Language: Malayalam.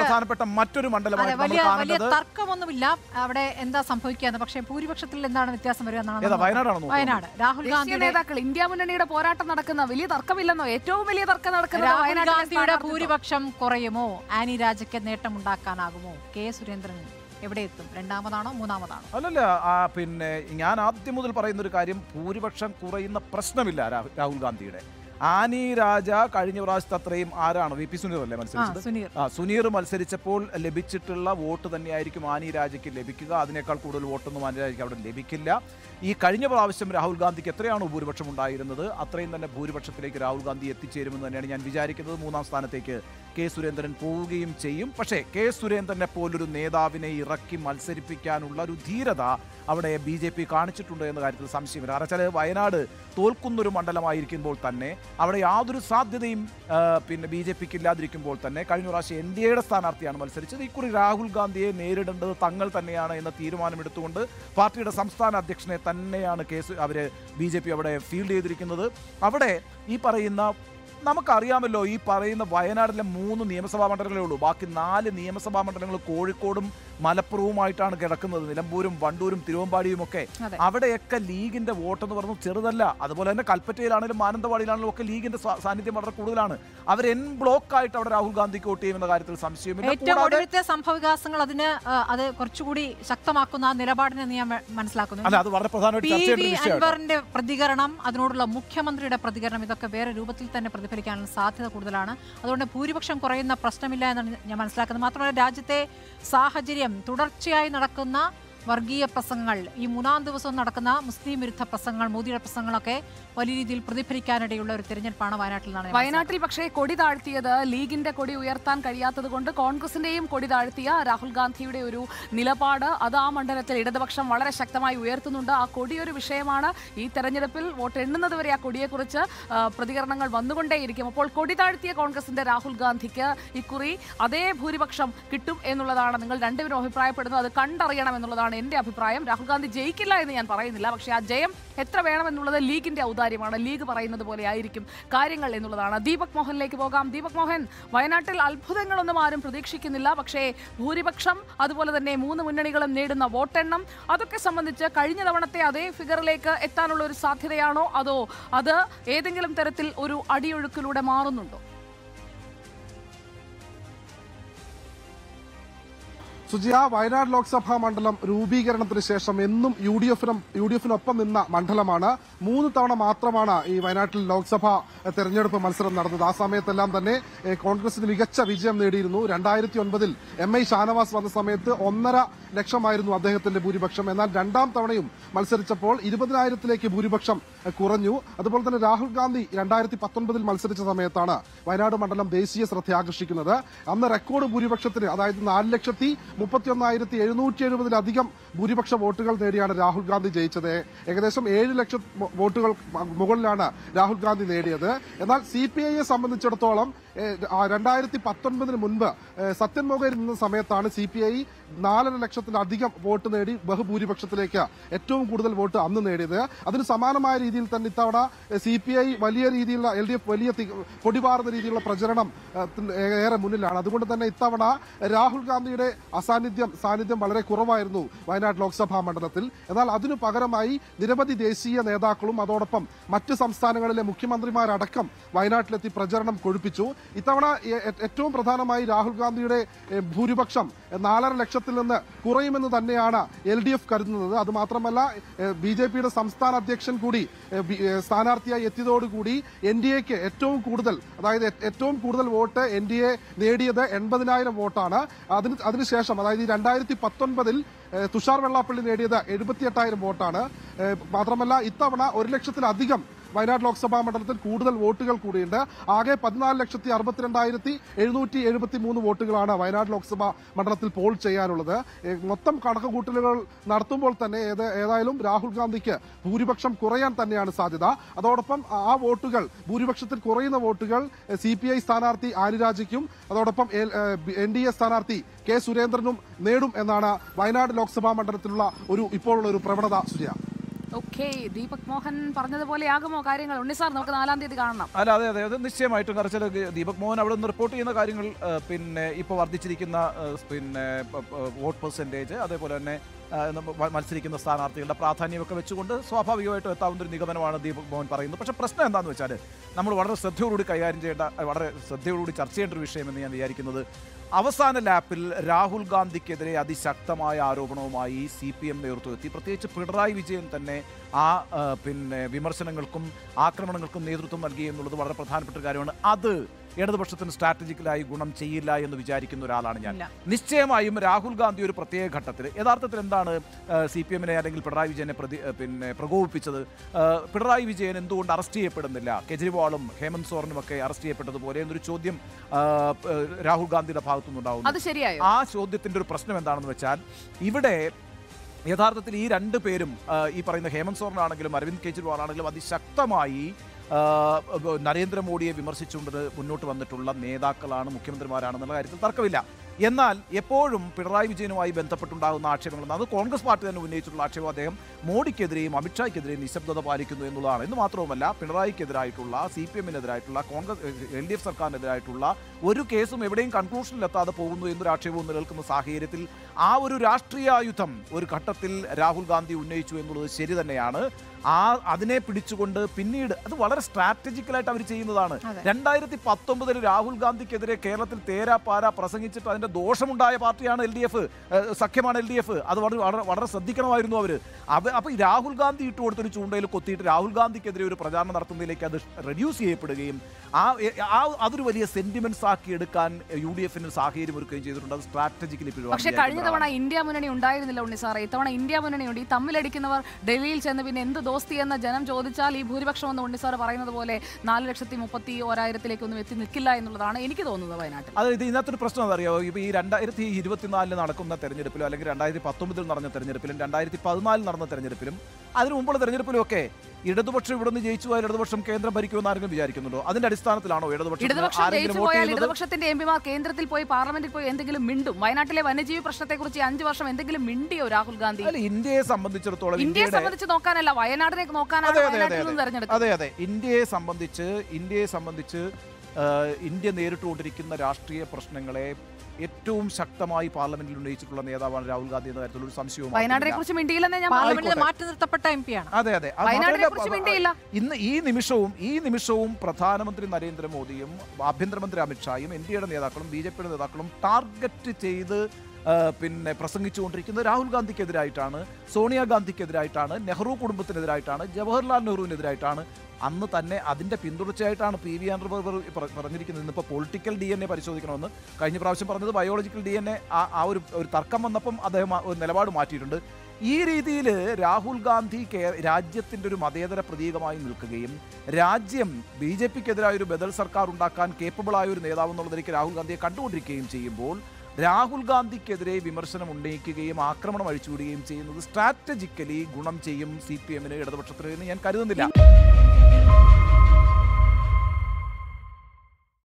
പ്രധാനപ്പെട്ട മറ്റൊരു അതെ മണ്ഡലമായിട്ട് നമ്മൾ വലിയ വലിയ കാണുന്നത് തർക്കമൊന്നുമില്ല അവിടെ എന്താ സംഭവിക്കുക പക്ഷേ ഭൂരിപക്ഷത്തിൽ എന്താണ് വ്യത്യാസം വരിക എന്നാണ് ഏതാ നമ്മൾ വയനാടാണോ നോക്കുന്നത്? വയനാട് രാഹുൽ ദേശീയ ഗാന്ധിയുടെ നേതാക്കൾ ഇന്ത്യ മുന്നണിയുടെ പോരാട്ടം നടക്കുന്ന വലിയ തർക്കമില്ലെന്നോ ഏറ്റവും വലിയ തർക്കം നടക്കുന്നത് രാഹുൽ വയനാട്ടിലെ ഗാന്ധിയുടെ സ്ഥാനാർത്ഥിത്വം. ഭൂരിപക്ഷം കുറയുമോ ആനി രാജയ്ക്ക് നേട്ടമുണ്ടാക്കാനാകുമോ കെ സുരേന്ദ്രൻ എവിടെ എത്തും രണ്ടാമതാണോ മൂന്നാമതാണോ അല്ലല്ല ആ, പിന്നെ ഞാൻ ആദ്യം മുതൽ പറയുന്ന ഒരു കാര്യം ഭൂരിപക്ഷം കുറയുന്ന പ്രശ്നമില്ല രാഹുൽ രാഹുൽ ഗാന്ധിയുടെ ആനി രാജ കഴിഞ്ഞ പ്രാവശ്യത്തെ അത്രയും ആരാണ് വി പി സുനീർ അല്ലേ ആ മത്സരിച്ചത് സുനീർ ആ സുനീർ മത്സരിച്ചപ്പോൾ ലഭിച്ചിട്ടുള്ള വോട്ട് തന്നെയായിരിക്കും ആനി രാജയ്ക്ക് ലഭിക്കുക അതിനേക്കാൾ കൂടുതൽ വോട്ടൊന്നും ആനി രാജയ്ക്ക് അവിടെ ലഭിക്കില്ല ഈ കഴിഞ്ഞ പ്രാവശ്യം രാഹുൽ ഗാന്ധിക്ക് എത്രയാണോ ഭൂരിപക്ഷം ഉണ്ടായിരുന്നത് അത്രയും തന്നെ ഭൂരിപക്ഷത്തിലേക്ക് രാഹുൽ ഗാന്ധി എത്തിച്ചേരുമെന്ന് തന്നെയാണ് ഞാൻ വിചാരിക്കുന്നത് മൂന്നാം സ്ഥാനത്തേക്ക് കെ സുരേന്ദ്രൻ പോവുകയും ചെയ്യും പക്ഷേ കെ സുരേന്ദ്രനെ പോലൊരു നേതാവിനെ ഇറക്കി മത്സരിപ്പിക്കാനുള്ള ഒരു ധീരത അവിടെ ബി ജെ പി കാണിച്ചിട്ടുണ്ട് എന്ന കാര്യത്തിൽ സംശയമില്ല കാരണം വെച്ചാൽ വയനാട് തോൽക്കുന്നൊരു മണ്ഡലമായിരിക്കുമ്പോൾ തന്നെ അവിടെ യാതൊരു സാധ്യതയും ആ, പിന്നെ ബി ജെ പിക്ക് ഇല്ലാതിരിക്കുമ്പോൾ തന്നെ കഴിഞ്ഞ പ്രാവശ്യം എൻ ഡി എയുടെ സ്ഥാനാർത്ഥിയാണ് മത്സരിച്ചത് ഇക്കുറി രാഹുൽ ഗാന്ധിയെ നേരിടേണ്ടത് തങ്ങൾ തന്നെയാണ് എന്ന തീരുമാനമെടുത്തുകൊണ്ട് പാർട്ടിയുടെ സംസ്ഥാന അധ്യക്ഷനെ തന്നെയാണ് കേസ് അവർ ബി ജെ പി അവിടെ ഫീൽഡ് ചെയ്തിരിക്കുന്നത് അവിടെ ഈ പറയുന്ന നമുക്കറിയാമല്ലോ ഈ പറയുന്ന വയനാട്ടിലെ മൂന്ന് നിയമസഭാ മണ്ഡലങ്ങളേ ഉള്ളൂ ബാക്കി നാല് നിയമസഭാ മണ്ഡലങ്ങൾ കോഴിക്കോടും മലപ്പുറവുമായിട്ടാണ് കിടക്കുന്നത് നിലമ്പൂരും വണ്ടൂരും തിരുവമ്പാടിയും ഒക്കെ അതെ. അവിടെയൊക്കെ ലീഗിന്റെ വോട്ട് എന്ന് പറയുന്നത് ചെറുതല്ല അതുപോലെ തന്നെ കൽപ്പറ്റയിലാണെങ്കിലും മാനന്തവാടിയിലാണെങ്കിലും ഒക്കെ ലീഗിന്റെ സ്വാ- സാന്നിധ്യം വളരെ കൂടുതലാണ് അവർ എൻ ബ്ലോക്ക് ആയിട്ട് അവിടെ രാഹുൽ ഗാന്ധിക്ക് വോട്ട് ചെയ്യുമെന്ന കാര്യത്തിൽ സംശയമില്ല ഏറ്റവും കൂടാതെ ഒടുവിലത്തെ സംഭവവികാസങ്ങൾ അതിന് ആ, അത് കുറച്ചുകൂടി ശക്തമാക്കുന്ന ആ നിലപാടിനെ ഞാൻ മ- മനസ്സിലാക്കുന്നു അല്ല അത് വളരെ പ്രധാനമായിട്ട് പി ചർച്ച വി ചെയ്യേണ്ട വിഷയമാണ് അൻവറിന്റെ പ്രതികരണം അതിനോടുള്ള മുഖ്യമന്ത്രിയുടെ പ്രതികരണം ഇതൊക്കെ വേറെ രൂപത്തിൽ തന്നെ പ്രതിഫലിക്കാനുള്ള സാധ്യത കൂടുതലാണ് അതുകൊണ്ട് ഭൂരിപക്ഷം കുറയുന്ന പ്രശ്നമില്ല എന്നാണ് ഞാൻ മനസ്സിലാക്കുന്നത് മാത്രമല്ല രാജ്യത്തെ സാഹചര്യം തുടർച്ചയായി നടക്കുന്ന വർഗീയ പ്രസംഗങ്ങൾ ഈ മൂന്നാം ദിവസവും നടക്കുന്ന മുസ്ലിം വിരുദ്ധ പ്രസംഗങ്ങൾ മോദിയുടെ പ്രസംഗങ്ങളൊക്കെ വലിയ രീതിയിൽ പ്രതിഫലിക്കാനിടയുള്ള ഒരു തെരഞ്ഞെടുപ്പാണ് വയനാട്ടിൽ നിന്നാണ് ഞാൻ വയനാട്ടിൽ പക്ഷേ കൊടി താഴ്ത്തിയത് ലീഗിന്റെ കൊടി ഉയർത്താൻ കഴിയാത്തത് കൊണ്ട് കോൺഗ്രസിന്റെയും കൊടി താഴ്ത്തിയ രാഹുൽ ഗാന്ധിയുടെ ഒരു നിലപാട് അത് ആ മണ്ഡലത്തിൽ ഇടതുപക്ഷം വളരെ ശക്തമായി ഉയർത്തുന്നുണ്ട് ആ കൊടി ഒരു വിഷയമാണ് ഈ തെരഞ്ഞെടുപ്പിൽ വോട്ട് എണ്ണുന്നത് വരെ ആ കൊടിയെക്കുറിച്ച് ആ, പ്രതികരണങ്ങൾ വന്നുകൊണ്ടേയിരിക്കും അപ്പോൾ കൊടി താഴ്ത്തിയ കോൺഗ്രസിന്റെ രാഹുൽ ഗാന്ധിക്ക് ഇക്കുറി അതേ ഭൂരിപക്ഷം കിട്ടും എന്നുള്ളതാണ് നിങ്ങൾ രണ്ടുപേരും അഭിപ്രായപ്പെടുന്നത് അത് കണ്ടറിയണം എന്നുള്ളതാണ് എന്റെ അഭിപ്രായം രാഹുൽ ഗാന്ധി ജയിക്കില്ല എന്ന് ഞാൻ പറയുന്നില്ല പക്ഷേ ആ ജയം എത്ര വേണമെന്നുള്ളത് ലീഗിന്റെ ഔദാര്യമാണ് ലീഗ് പറയുന്നത് പോലെ ആയിരിക്കും കാര്യങ്ങൾ എന്നുള്ളതാണ് ദീപക് മോഹനിലേക്ക് പോകാം ദീപക് മോഹൻ വയനാട്ടിൽ അത്ഭുതങ്ങളൊന്നും ആരും പ്രതീക്ഷിക്കുന്നില്ല പക്ഷേ ഭൂരിപക്ഷം അതുപോലെ തന്നെ മൂന്ന് മുന്നണികളും നേടുന്ന വോട്ടെണ്ണം അതൊക്കെ സംബന്ധിച്ച് കഴിഞ്ഞ തവണത്തെ അതേ ഫിഗറിലേക്ക് എത്താനുള്ള ഒരു സാധ്യതയാണോ അതോ അത് ഏതെങ്കിലും തരത്തിൽ ഒരു അടിയൊഴുക്കിലൂടെ മാറുന്നുണ്ടോ സുജിയ വയനാട് ലോക്സഭാ മണ്ഡലം രൂപീകരണത്തിന് ശേഷം എന്നും യു ഡി എഫിനും യു ഡി എഫിനൊപ്പം നിന്ന മണ്ഡലമാണ് മൂന്ന് തവണ മാത്രമാണ് ഈ വയനാട്ടിൽ ലോക്സഭാ എഹ്, തെരഞ്ഞെടുപ്പ് മത്സരം നടന്നത് ആ സമയത്തെല്ലാം തന്നെ എഹ്, കോൺഗ്രസിന് മികച്ച വിജയം നേടിയിരുന്നു രണ്ടായിരത്തി ഒൻപതിൽ എം ഐ ഷാനവാസ് വന്ന സമയത്ത് ഒന്നര ലക്ഷമായിരുന്നു അദ്ദേഹത്തിന്റെ ഭൂരിപക്ഷം എന്നാൽ രണ്ടാം തവണയും മത്സരിച്ചപ്പോൾ ഇരുപതിനായിരത്തിലേക്ക് ഭൂരിപക്ഷം എഹ്, കുറഞ്ഞു അതുപോലെ തന്നെ രാഹുൽ ഗാന്ധി രണ്ടായിരത്തി പത്തൊൻപതിൽ മത്സരിച്ച സമയത്താണ് വയനാട് മണ്ഡലം ദേശീയ ശ്രദ്ധ ആകർഷിക്കുന്നത് അന്ന് റെക്കോർഡ് ഭൂരിപക്ഷത്തിന് അതായത് നാല് ലക്ഷത്തി മുപ്പത്തിയൊന്നായിരത്തി എഴുന്നൂറ്റി എഴുപതിലധികം ഭൂരിപക്ഷ വോട്ടുകൾ നേടിയാണ് രാഹുൽ ഗാന്ധി ജയിച്ചത് ഏകദേശം ഏഴ് ലക്ഷം വോ- വോട്ടുകൾ മുകളിലാണ് രാഹുൽ ഗാന്ധി നേടിയത് എന്നാൽ സി പി ഐയെ സംബന്ധിച്ചിടത്തോളം രണ്ടായിരത്തി പത്തൊൻപതിന് മുൻപ് ഏഹ്, സത്യൻ മൊകേരി നിന്ന സമയത്താണ് സി പി ഐ നാലര ലക്ഷത്തിലധികം വോട്ട് നേടി ബഹുഭൂരിപക്ഷത്തിലേക്ക് ഏറ്റവും കൂടുതൽ വോട്ട് അന്ന് നേടിയത് അതിന് സമാനമായ രീതിയിൽ തന്നെ ഇത്തവണ സി പി ഐ വലിയ രീതിയിലുള്ള എൽ ഡി എഫ് വലിയ തി- പൊടിപാറുന്ന രീതിയിലുള്ള പ്രചരണം ഏഹ്, ത്തിന് ഏറെ മുന്നിലാണ് അതുകൊണ്ട് തന്നെ ഇത്തവണ രാഹുൽ ഗാന്ധിയുടെ അസാന്നിധ്യം സാന്നിധ്യം വളരെ കുറവായിരുന്നു വയനാട് ലോക്സഭാ മണ്ഡലത്തിൽ എന്നാൽ അതിനു പകരമായി നിരവധി ദേശീയ നേതാക്കളും അതോടൊപ്പം മറ്റ് സംസ്ഥാനങ്ങളിലെ മുഖ്യമന്ത്രിമാരടക്കം വയനാട്ടിലെത്തി പ്രചരണം കൊഴുപ്പിച്ചു ഇത്തവണ ഏ- ഏ- ഏറ്റവും പ്രധാനമായി രാഹുൽ ഗാന്ധിയുടെ ഏ, ഭൂരിപക്ഷം നാലര ലക്ഷത്തിൽ നിന്ന് കുറയുമെന്ന് തന്നെയാണ് എൽ ഡി എഫ് കരുതുന്നത് അത് മാത്രമല്ല ബി ജെ പിയുടെ സംസ്ഥാന അധ്യക്ഷൻ കൂടി ഏ, ബി- ഏ, സ്ഥാനാർത്ഥിയായി എത്തിയതോടുകൂടി എൻ ഡി എക്ക് ഏറ്റവും കൂടുതൽ അതായത് ഏ- ഏറ്റവും കൂടുതൽ വോട്ട് എൻ ഡി എ നേടിയത് എൺപതിനായിരം വോട്ടാണ് അതിന് അതിനുശേഷം അതായത് ഈ രണ്ടായിരത്തി പത്തൊൻപതിൽ ഏ, തുഷാർ വെള്ളാപ്പള്ളി നേടിയത് എഴുപത്തിയെട്ടായിരം വോട്ടാണ് ഏ, മാത്രമല്ല ഇത്തവണ ഒരു ലക്ഷത്തിലധികം വയനാട് ലോക്സഭാ മണ്ഡലത്തിൽ കൂടുതൽ വോട്ടുകൾ കൂടിയുണ്ട് ആകെ പതിനാല് ലക്ഷത്തി അറുപത്തിരണ്ടായിരത്തി എഴുന്നൂറ്റി എഴുപത്തി മൂന്ന് വോട്ടുകളാണ് വയനാട് ലോക്സഭാ മണ്ഡലത്തിൽ പോൾ ചെയ്യാനുള്ളത് ഏ, മൊത്തം കണക്കുകൂട്ടലുകൾ നടത്തുമ്പോൾ തന്നെ ഏത് ഏതായാലും രാഹുൽ ഗാന്ധിക്ക് ഭൂരിപക്ഷം കുറയാൻ തന്നെയാണ് സാധ്യത അതോടൊപ്പം ആ വോട്ടുകൾ ഭൂരിപക്ഷത്തിൽ കുറയുന്ന വോട്ടുകൾ സി പി ഐ സ്ഥാനാർത്ഥി ആനിരാജയ്ക്കും അതോടൊപ്പം എൻ ഡി എ സ്ഥാനാർത്ഥി കെ സുരേന്ദ്രനും നേടും എന്നാണ് വയനാട് ലോക്സഭാ മണ്ഡലത്തിലുള്ള ഒരു ഇപ്പോഴുള്ള ഒരു പ്രവണത സുജയ ഓക്കെ ദീപക് മോഹൻ പറഞ്ഞതുപോലെയാകുമോ കാര്യങ്ങൾ ഉണ്ണി സാർ നമുക്ക് നാലാം തീയതി കാണണം അല്ല അതെ അതെ അത് നിശ്ചയമായിട്ടും കറച്ചിൽ ദീപക് മോഹൻ അവിടെ നിന്ന് റിപ്പോർട്ട് ചെയ്യുന്ന കാര്യങ്ങൾ ആ, പിന്നെ ഇപ്പോൾ വർദ്ധിച്ചിരിക്കുന്ന ആ, പിന്നെ പ- പ- വോട്ട് പെർസെൻറ്റേജ് അതേപോലെ തന്നെ ആ, നമ്മ- മ- മത്സരിക്കുന്ന സ്ഥാനാർത്ഥികളുടെ പ്രാധാന്യമൊക്കെ വെച്ചുകൊണ്ട് സ്വാഭാവികമായിട്ടും എത്താവുന്ന ഒരു നിഗമനമാണ് ദീപക് മോഹൻ പറയുന്നത് പക്ഷേ പ്രശ്നം എന്താണെന്ന് വെച്ചാൽ നമ്മൾ വളരെ ശ്രദ്ധയോടുകൂടി കൈകാര്യം ചെയ്യേണ്ട വളരെ ശ്രദ്ധയോടുകൂടി ചർച്ച ചെയ്യേണ്ട ഒരു വിഷയമെന്ന് ഞാൻ വിചാരിക്കുന്നത് അവസാന ലാപ്പിൽ രാഹുൽ ഗാന്ധിക്കെതിരെ അതിശക്തമായ ആരോപണവുമായി സി പി എം നേതൃത്വം എത്തി പ്രത്യേകിച്ച് പിണറായി വിജയൻ തന്നെ ആ ആ, പിന്നെ വിമർശനങ്ങൾക്കും ആക്രമണങ്ങൾക്കും നേതൃത്വം നൽകി എന്നുള്ളത് വളരെ പ്രധാനപ്പെട്ട ഒരു കാര്യമാണ് അത് ഇടതുപക്ഷത്തിന് സ്ട്രാറ്റജിക്കലായി ഗുണം ചെയ്യില്ല എന്ന് വിചാരിക്കുന്ന ഒരാളാണ് ഞാൻ ഇല്ല. നിശ്ചയമായും രാഹുൽ ഗാന്ധി ഒരു പ്രത്യേക ഘട്ടത്തിൽ യഥാർത്ഥത്തിൽ എന്താണ് സി പി എമ്മിനെ അല്ലെങ്കിൽ പിണറായി വിജയനെ പ്രതി ആ, പിന്നെ പ്രകോപിപ്പിച്ചത് ആ, പിണറായി വിജയൻ എന്തുകൊണ്ട് അറസ്റ്റ് ചെയ്യപ്പെടുന്നില്ല കെജ്രിവാളും ഹേമന്ത് സോറനും ഒക്കെ അറസ്റ്റ് ചെയ്യപ്പെട്ടതുപോലെ എന്നൊരു ചോദ്യം ആ, ആ, രാഹുൽ ഗാന്ധിയുടെ ഭാഗത്തുനിന്നുണ്ടാവുന്നു അത് ശരിയായോ ആ ചോദ്യത്തിന്റെ ഒരു പ്രശ്നം എന്താണെന്ന് വെച്ചാൽ ഇവിടെ യഥാർത്ഥത്തിൽ ഈ രണ്ട് പേരും ആ, ഈ പറയുന്ന ഹേമന്ത് സോറൻ ആണെങ്കിലും അരവിന്ദ് കെജ്രിവാൾ ആണെങ്കിലും അതിശക്തമായി ആ, നരേന്ദ്രമോദിയെ വിമർശിച്ചുകൊണ്ട് മുന്നോട്ട് വന്നിട്ടുള്ള നേതാക്കളാണ് മുഖ്യമന്ത്രിമാരാണെന്നുള്ള കാര്യത്തിൽ തർക്കമില്ല എന്നാൽ എപ്പോഴും പിണറായി വിജയനുമായി ബന്ധപ്പെട്ടുണ്ടാകുന്ന ആക്ഷേപങ്ങൾ അത് കോൺഗ്രസ് പാർട്ടി തന്നെ ഉന്നയിച്ചിട്ടുള്ള ആക്ഷേപം അദ്ദേഹം മോഡിക്കെതിരെയും അമിത്ഷായ്ക്കെതിരെയും നിശബ്ദത പാലിക്കുന്നു എന്നുള്ളതാണ് എന്ന് മാത്രവുമല്ല പിണറായിക്കെതിരായിട്ടുള്ള സി പി എമ്മിനെതിരായിട്ടുള്ള കോൺഗ്രസ് എൽ ഡി എഫ് സർക്കാരിനെതിരായിട്ടുള്ള ഒരു കേസും എവിടെയും കൺക്ലൂഷനിലെത്താതെ പോകുന്നു എന്നൊരു ആക്ഷേപവും നിലനിൽക്കുന്ന സാഹചര്യത്തിൽ ആ ഒരു രാഷ്ട്രീയായുധം ഒരു ഘട്ടത്തിൽ രാഹുൽ ഗാന്ധി ഉന്നയിച്ചു എന്നുള്ളത് ശരി തന്നെയാണ് ആ അതിനെ പിടിച്ചുകൊണ്ട് പിന്നീട് അത് വളരെ സ്ട്രാറ്റജിക്കലായിട്ട് അവർ ചെയ്യുന്നതാണ് അതെ. രണ്ടായിരത്തി പത്തൊമ്പതിൽ രാഹുൽ ഗാന്ധിക്കെതിരെ കേരളത്തിൽ തേരാ പാര പ്രസംഗിച്ചിട്ട് അതിന്റെ ദോഷമുണ്ടായ പാർട്ടിയാണ് എൽ ഡി എഫ് സഖ്യമാണ് എൽ ഡി എഫ് അത് വളരെ വളരെ വളരെ ശ്രദ്ധിക്കണമായിരുന്നു അവർ അവ അപ്പോൾ ഈ രാഹുൽ ഗാന്ധി ഇട്ട് കൊടുത്തൊരു ചൂണ്ടയിൽ കൊത്തിയിട്ട് രാഹുൽ ഗാന്ധിക്കെതിരെ ഒരു പ്രചാരണം നടത്തുന്നതിലേക്ക് അത് റെഡ്യൂസ് ചെയ്യപ്പെടുകയും ആ ആ അതൊരു വലിയ സെന്റിമെന്റ്സ് ആക്കി എടുക്കാൻ യു ഡി എഫിന് സാഹചര്യം ഒരുക്കുകയും ചെയ്തിട്ടുണ്ട് അത് സ്ട്രാറ്റജിക്കലി പക്ഷെ കഴിഞ്ഞ തവണ ഇന്ത്യ മുന്നണി ഉണ്ടായിരുന്നില്ല ഉണ്ണി സാറേ ഇത്തവണ ഇന്ത്യ മുന്നണിയുണ്ട് ഈ തമ്മിലടിക്കുന്നവർ ഡൽഹിയിൽ ചെന്ന് പിന്നെ എന്ത് ദോസ്തി എന്ന ജനം ചോദിച്ചാൽ ഈ ഭൂരിപക്ഷം എന്ന് ഉണ്ണി സാറ് പറയുന്നത് പോലെ നാല് ലക്ഷത്തി മുപ്പത്തി ഓരായിരത്തിലേക്കൊന്നും എത്തി നിൽക്കില്ല എന്നുള്ളതാണ് എനിക്ക് തോന്നുന്നത് വയനാട്ടിൽ അത് ഇത് ഇതിനകത്തൊരു പ്രശ്നം എന്താ ഇപ്പോൾ ഈ രണ്ടായിരത്തി ഇരുപത്തിനാലിൽ നടക്കുന്ന തെരഞ്ഞെടുപ്പിലോ അല്ലെങ്കിൽ രണ്ടായിരത്തി പത്തൊമ്പതിൽ നടന്ന തെരഞ്ഞെടുപ്പിലും രണ്ടായിരത്തി പതിനാലിൽ നടന്ന തെരഞ്ഞെടുപ്പിലും അതിന് മുമ്പുള്ള തെരഞ്ഞെടുപ്പിലും ഒക്കെ ഇടതുപക്ഷം ഇവിടുന്ന് ജയിച്ചു പോയാൽ ഇടതുപക്ഷം കേന്ദ്രം ഭരിക്കുമെന്ന് ആരെങ്കിലും വിചാരിക്കുന്നുണ്ടോ അതിന്റെ അടിസ്ഥാനത്തിലാണോ ഇടതുപക്ഷം ഇടതുപക്ഷം ആരെങ്കിലും ജയിച്ചു വോട്ട് പോയാൽ ചെയ്യുന്നത് ഇടതുപക്ഷത്തിന്റെ എംപിമാർ കേന്ദ്രത്തിൽ പോയി പാർലമെന്റിൽ പോയി എന്തെങ്കിലും മിണ്ടും വയനാട്ടിലെ വന്യജീവി പ്രശ്നത്തെക്കുറിച്ച് ഈ അഞ്ചു വർഷം എന്തെങ്കിലും മിണ്ടിയോ രാഹുൽ ഗാന്ധി അല്ല ഇന്ത്യയെ സംബന്ധിച്ചിടത്തോളം ഇന്ത്യയെ ഇന്ത്യയുടെ സംബന്ധിച്ച് നോക്കാനല്ല വയനാടിനെ നോക്കാനാണ് അതെ, അതെ, വയനാട്ടിൽ അതെ, നിന്ന് തെരഞ്ഞെടുത്തത് അതെ അതെ ഇന്ത്യയെ സംബന്ധിച്ച് ഇന്ത്യയെ സംബന്ധിച്ച് ആ, ഇന്ത്യ നേരിട്ടുകൊണ്ടിരിക്കുന്ന രാഷ്ട്രീയ പ്രശ്നങ്ങളെ ഏറ്റവും ശക്തമായി പാർലമെന്റിൽ ഉന്നയിച്ചിട്ടുള്ള നേതാവാണ് രാഹുൽ ഗാന്ധി എന്ന കാര്യത്തിൽ ഒരു സംശയവും വയനാടിനെ ആർക്കുമില്ല. കുറിച്ച് മിണ്ടിയില്ലെന്നേ ഞാൻ പാർലമെന്റിൽ ആയിക്കോട്ടെ. മാറ്റി നിർത്തപ്പെട്ട എം പിയാണ് അതെ അതെ അത് വയനാടിനെ മാത്രമല്ല, കുറിച്ച് പ- മിണ്ടിയില്ല. ഇന്ന് ഈ നിമിഷവും ഈ നിമിഷവും പ്രധാനമന്ത്രി നരേന്ദ്രമോദിയും ആഭ്യന്തരമന്ത്രി അമിത്ഷായും എൻ ഡി എയുടെ നേതാക്കളും ബി ജെ പിയുടെ നേതാക്കളും ടാർഗറ്റ് ചെയ്ത് ആ, പിന്നെ പ്രസംഗിച്ചുകൊണ്ടിരിക്കുന്നത് രാഹുൽ ഗാന്ധിക്കെതിരായിട്ടാണ് സോണിയാഗാന്ധിക്കെതിരായിട്ടാണ് നെഹ്റു കുടുംബത്തിനെതിരായിട്ടാണ് ജവഹർലാൽ നെഹ്റുവിനെതിരായിട്ടാണ് അന്ന് തന്നെ അതിന്റെ പിന്തുടർച്ചയായിട്ടാണ് പി വി ആൻഡ്രൂ പറഞ്ഞിരിക്കുന്നത് ഇന്നിപ്പോൾ പൊളിറ്റിക്കൽ ഡി എൻ എ പരിശോധിക്കണമെന്ന് കഴിഞ്ഞ പ്രാവശ്യം പറഞ്ഞത് ബയോളജിക്കൽ ഡി എൻ എ ആ ഒരു ഒരു തർക്കം വന്നപ്പം അദ്ദേഹം ആ ഒരു നിലപാട് മാറ്റിയിട്ടുണ്ട് ഈ രീതിയിൽ രാഹുൽ ഗാന്ധി കേ- രാജ്യത്തിന്റെ ഒരു മതേതര പ്രതീകമായി നിൽക്കുകയും രാജ്യം ബി ജെ പിക്കെതിരായ ഒരു ബദൽ സർക്കാർ ഉണ്ടാക്കാൻ കേപ്പബിളായ ഒരു നേതാവ് എന്നുള്ളതിലേക്ക് രാഹുൽ ഗാന്ധിയെ കണ്ടുകൊണ്ടിരിക്കുകയും ചെയ്യുമ്പോൾ രാഹുൽ ഗാന്ധിക്കെതിരെ വിമർശനം ഉന്നയിക്കുകയും ആക്രമണം അഴിച്ചുവിടുകയും ചെയ്യുന്നത് സ്ട്രാറ്റജിക്കലി ഗുണം ചെയ്യും സി പി എമ്മിന് ഇടതുപക്ഷത്തിന് എന്ന് ഞാൻ കരുതുന്നില്ല